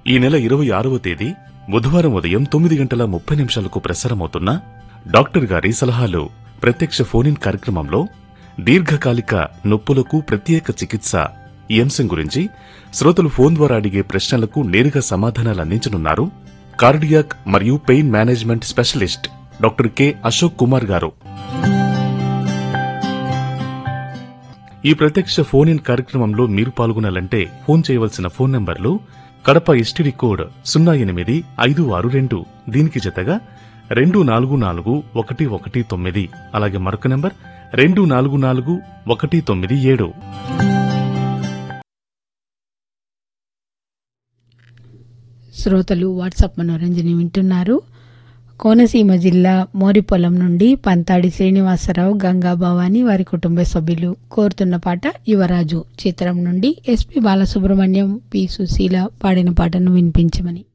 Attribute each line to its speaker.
Speaker 1: ఈ నెల ఇరవై ఆరవ తేదీ బుధవారం ఉదయం తొమ్మిది గంటల ముప్పై నిమిషాలకు ప్రసారమవుతున్న డాక్టర్ గారి సలహాలు ప్రత్యక్ష ఫోన్ కార్యక్రమంలో దీర్ఘకాలిక నొప్పులకు ప్రత్యేక చికిత్స ఈ అంశం గురించి శ్రోతలు ఫోన్ ద్వారా అడిగే ప్రశ్నలకు నేరుగా సమాధానాలు అందించనున్నారు కార్డియాక్ మరియు pain management specialist doctor K Ashok Kumar గారు ఈ ప్రత్యక్ష ఫోన్ ఇన్ కార్యక్రమంలో మీరు పాల్గొనాలంటే ఫోన్ చేయవలసిన ఫోన్ నంబర్లు కడప ఎస్టీడీ కోడ్ సున్నా ఎనిమిది ఐదు ఆరు రెండు దీనికి జతగా రెండు నాలుగు నాలుగు ఒకటి ఒకటి తొమ్మిది అలాగే మరొక నంబర్ రెండు నాలుగు నాలుగు ఒకటి తొమ్మిది ఏడు
Speaker 2: శ్రోతలు వాట్సాప్ మనోరంజని వింటున్నారు కోనసీమ జిల్లా మోరిపొలం నుండి పంతాడి శ్రీనివాసరావు గంగా భవాని వారి కుటుంబ సభ్యులు కోరుతున్న పాట యువరాజు చిత్రం నుండి ఎస్పి బాలసుబ్రహ్మణ్యం పి సుశీల పాడిన పాటను వినిపించమని